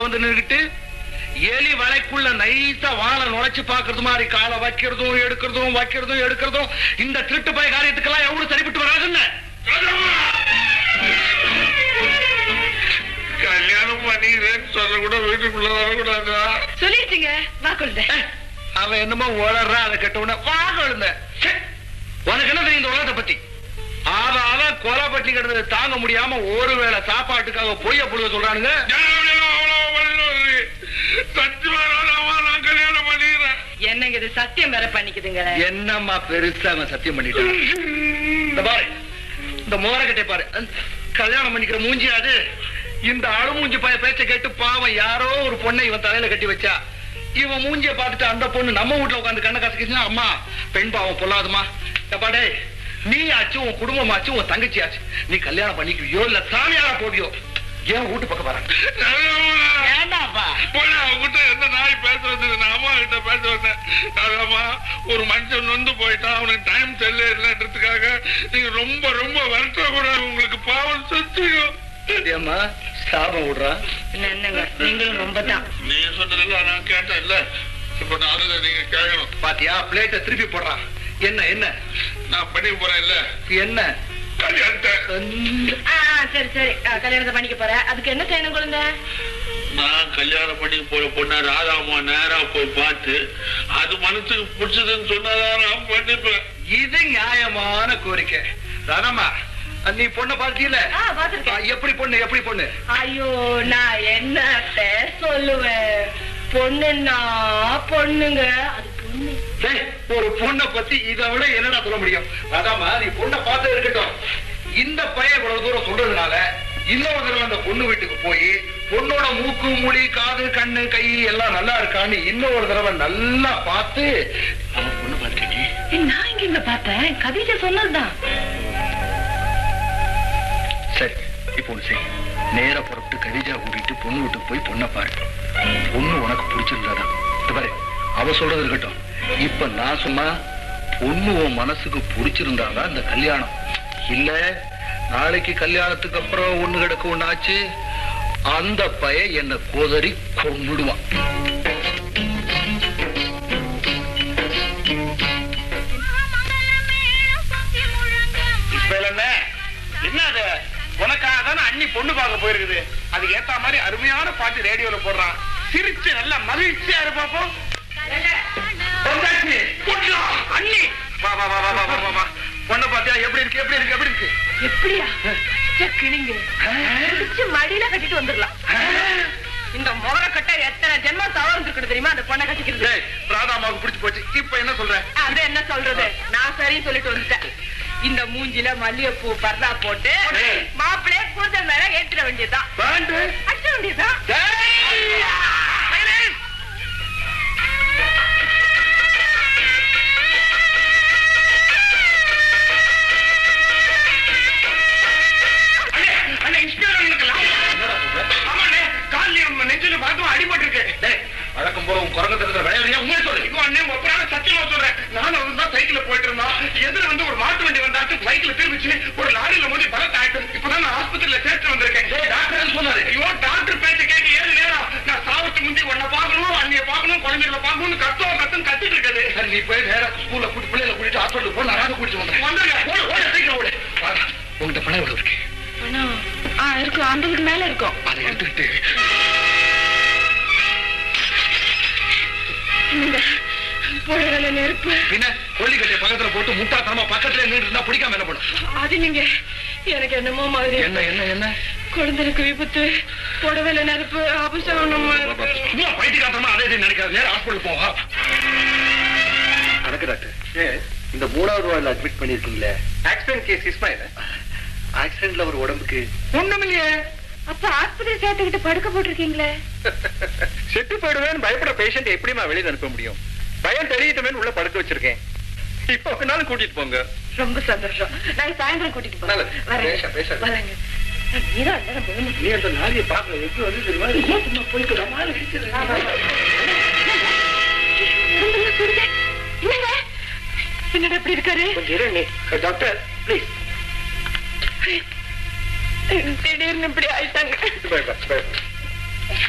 வந்து நின்னுட்டு எலி வலைக்குள்ள நைஸா வாழை நுழைச்சு பாக்குறது மாதிரி காலை வைக்கிறதும் எடுக்கிறதும் வைக்கிறதும் எடுக்கிறதும் இந்த திருட்டு பய காரியத்துக்கெல்லாம் எவ்வளவு சரிப்பட்டு வராதுன்னு கல்யாணம் பண்ணிக்கிறேன்னு சொல்ல கூட வீட்டுக்குள்ள வரக்கூடாதா சொல்லிருச்சுங்க வா குழந்தை ஏய், அவன் என்னமோ உளறான் அதை கட்ட உடனே வா குழந்தை ச்சே, உனக்கு என்ன தெரியும் இந்த உலகத்தை பத்தி அவன் அவன் கொலை பட்டி கிடந்தது தாங்க முடியாம ஒருவேளை சாப்பாட்டுக்காக பொய்ய புழுக சொல்றானுங்க சத்தியமா நான் கல்யாணம் பண்ணிக்கிறேன் என்னங்க இது சத்தியம் வேற பண்ணிக்குதுங்க என்னம்மா பெருசா அவன் சத்தியம் பண்ணிட்டான் இந்த பாரு இந்த மோரக்கட்டை பாரு அந்த கல்யாணம் பண்ணிக்கிற மூஞ்சி அது இந்த அழுமூஞ்சி பய பேச்ச கேட்டு பாவம் யாரோ ஒரு பொண்ணை இவன் தலையில கட்டி வச்சா இவன் மூஞ்சிய பார்த்துட்டு அந்த பொண்ணு நம்ம வீட்டுல உட்காந்து கண்ணை கசக்கிச்சுன்னா அம்மா பெண் பாவம் பொல்லாதுமா பாடே நீ ஆச்சு உன் குடும்பம் ஆச்சு உன் தங்கச்சி ஆச்சு நீ கல்யாணம் பண்ணிக்குவியோ இல்ல சாமியாரா போவியோ ஏன் வீட்டு பக்கம் வர ஏண்டாப்பா போய் அவங்கிட்ட எந்த நாய் பேசுறது நான் அம்மா கிட்ட பேச வந்தேன் அதாம்மா ஒரு மனுஷன் நொந்து போயிட்டான் அவனுக்கு டைம் செல்ல இல்லைன்றதுக்காக நீங்க ரொம்ப ரொம்ப வருத்தக்கூடாது உங்களுக்கு பாவம் சத்தியம் அம்மா சாபம் விடுறான் என்னங்க நீங்களும் ரொம்ப தான் நீங்க சொன்னதெல்லாம் நான் கேட்டேன் இல்ல இப்ப நான் அதை நீங்க கேட்கணும் பாத்தியா பிளேட்டை திருப்பி போடுறான் என்ன என்ன நான் பண்ணி போறேன் இல்ல என்ன கல்யாணத்தை ஆ, ஆ, சரி சரி ஆ, கல்யாணத்தை பண்ணிக்க போறேன் அதுக்கு என்ன செய்யணும் குழந்தை நான் கல்யாணம் பண்ணி போற பொண்ண ராதாமா நேரா போய் பார்த்து அது மனசுக்கு பிடிச்சதுன்னு சொன்னாதான் நான் பண்ணிப்பேன் இது நியாயமான கோரிக்கை ராணம்மா நீ பொண்ணை பார்த்தியில ஆ, பார்த்திருக்கேன். எப்படி பொண்ணு எப்படி பொண்ணு ஐயோ நான் என்னத்த சொல்லுவேன் பொண்ணுன்னா பொண்ணுங்க அது பொண்ணு டேய், ஒரு பொண்ணை பத்தி இதை விட என்னடா சொல்ல முடியும் ராதாமா நீ பொண்ணை பார்த்து இருக்கட்டும் இந்த பையன் இவ்வளவு தூரம் சொல்றதுனால இன்னொரு தடவை அந்த பொண்ணு வீட்டுக்கு போய் பொண்ணோட மூக்கு மூடி காது கண்ணு கை எல்லாம் நல்லா இருக்கான்னு இன்னொரு தடவை நல்லா பார்த்து அவன் பொண்ணு பார்த்துக்கி நான் இங்க இங்க பார்த்தேன் கவிதை சொன்னதுதான் சரி இப்போ ஒண்ணு செய் நேரா புறப்பட்டு கவிஜா கூட்டிட்டு பொண்ணு வீட்டுக்கு போய் பொண்ணை பாரு பொண்ணு உனக்கு பிடிச்சிருந்தாதான் இது பாரு அவ சொல்றது இருக்கட்டும் இப்ப நான் சொன்னா பொண்ணு உன் மனசுக்கு பிடிச்சிருந்தாதான் இந்த கல்யாணம் இல்ல நாளைக்கு கல்யாணத்துக்கு அப்புறம் ஒண்ணு கிடக்க ஒண்ணு ஆச்சு அந்த பய என்ன கோதறி கொன்னுடுவான் இப்ப என்ன என்ன அது உனக்காக தானே அண்ணி பொண்ணு பார்க்க போயிருக்குது அதுக்கு ஏத்த மாதிரி அருமையான பாட்டு ரேடியோல போடுறான் சிரிச்சு நல்லா மகிழ்ச்சியா இருப்பாப்போம் வந்தாச்சு. பொண்ணா, அண்ணி வா வா வா வா வா வா, வா வா பொண்ணை பாத்தியா எப்படி இருக்கு எப்படி இருக்கு எப்படி இருக்கு எப்படியா கிணிங்க பிடிச்சு மடியில கட்டிட்டு வந்துடலாம் இந்த முகர கட்ட எத்தனை ஜென்மம் தவறு தெரியுமா அந்த பொண்ணை கட்டிக்கிறது டேய், ராதாமாவுக்கு பிடிச்சு போச்சு இப்ப என்ன சொல்ற அது என்ன சொல்றது நான் சரின்னு சொல்லிட்டு வந்துட்டேன் இந்த மூஞ்சில மல்லிகைப்பூ பர்தா போட்டு ஏய். மாப்பிள்ளைய கூந்தல் மேல ஏற்றிட வேண்டியதுதான் வேண்டு அடிச்ச வேண்டியதுதான் அண்ணே இன்ஸ்பெக்டர் இருக்கலாம் என்னடா சொல்ற? ஆமாண்ணே காலையில நம்ம நெஞ்சில பார்த்தும் அடிபட்டு இருக்கு டேய், வழக்கம் போல உன் குரங்கு தெரிஞ்ச விளையாடுறியா உண்மையை சொல்லு இப்போ அண்ணே ஒப்பரான சத்தியமா சொல்றேன் நானும் அவன் தான் சைக்கிள்ல போயிட்டு இருந்தோம் எதிர வந்து ஒரு மாட்டு வண்டி வந்தாச்சு சைக்கிள் திரும்பிச்சு ஒரு லாரியில மோதி பலத்த ஆயிட்டு இப்பதான் நான் ஆஸ்பத்திரியில சேர்த்து வந்திருக்கேன் டேய், டாக்டர் என்ன சொன்னாரு ஐயோ டாக்டர் பேச்ச கேட்க ஏழு நேரம் நான் சாவத்து முந்தி உன்னை பார்க்கணும் அண்ணிய பார்க்கணும் குழந்தைகளை பார்க்கணும்னு கத்தோ கத்துன்னு கத்திட்டு இருக்குது சரி நீ போய் நேரா ஸ்கூல்ல கூட்டி பிள்ளைகளை கூட்டிட்டு ஹாஸ்பிட்டல் போ நான் கூட்டிட்டு வந்தேன் வந்துருங்க ஓடு ஓடு சீக்கிரம் ஓடு வா, உன்கிட்ட பணம் எவ்வளவு இருக்கு ஆ இருக்கும் ஐம்பதுக்கு மேல இருக்கும் அதை எடுத்துக்கிட்டு புழல நெருப்பு பின்ன கொல்லிக்கட்டை பக்கத்துல போட்டு முட்டாத்தனமா பக்கத்துல நின்று இருந்தா பிடிக்காம என்ன பண்ணும் அது நீங்க எனக்கு என்னமோ மாதிரி என்ன என்ன என்ன குழந்தைக்கு விபத்து புடவையில நெருப்பு அபிஷேகம் சும்மா பைத்தியக்காரமா அதே இதே நினைக்காது நேரம் ஹாஸ்பிட்டல் போவா வணக்கம் டாக்டர் இந்த மூணாவது வார்டில் அட்மிட் பண்ணிருக்கீங்களே ஆக்சிடென்ட் கேஸ் இஸ்மாயில் ஆக்சிடென்ட்ல ஒரு உடம்புக்கு ஒண்ணும் இல்லையே அப்ப ஆஸ்பத்திரி சேர்த்துக்கிட்டு படுக்க போட்டிருக்கீங்களே செத்து போயிடுவேன்னு பயப்பட பேஷண்ட் எப்படிமா வெளியில அனுப்ப முடியும் பயம் தெரியட்டுமே உள்ள படுக்க வச்சிருக்கேன் இப்போ வேணாலும் கூட்டிட்டு போங்க ரொம்ப சந்தோஷம் நான் சாயந்தரம் கூட்டிட்டு போறேன் நல்லது. பேச, பேச. வரேன் வரேங்க நீதான் அண்ணன் போகணும் நீ அந்த நாளியை பார்க்கல எப்படி வந்து தெரியுமா ஏன் சும்மா போயிட்டு வா. வா, வா, வா. உடம்பெல்லாம் சுடுதே. என்னங்க என்னடா இப்படி இருக்காரு கொஞ்சம் இரு நீ டாக்டர் ப்ளீஸ் திடீர்னு இப்படி ஆயிட்டாங்க பயப்பட பயப்பட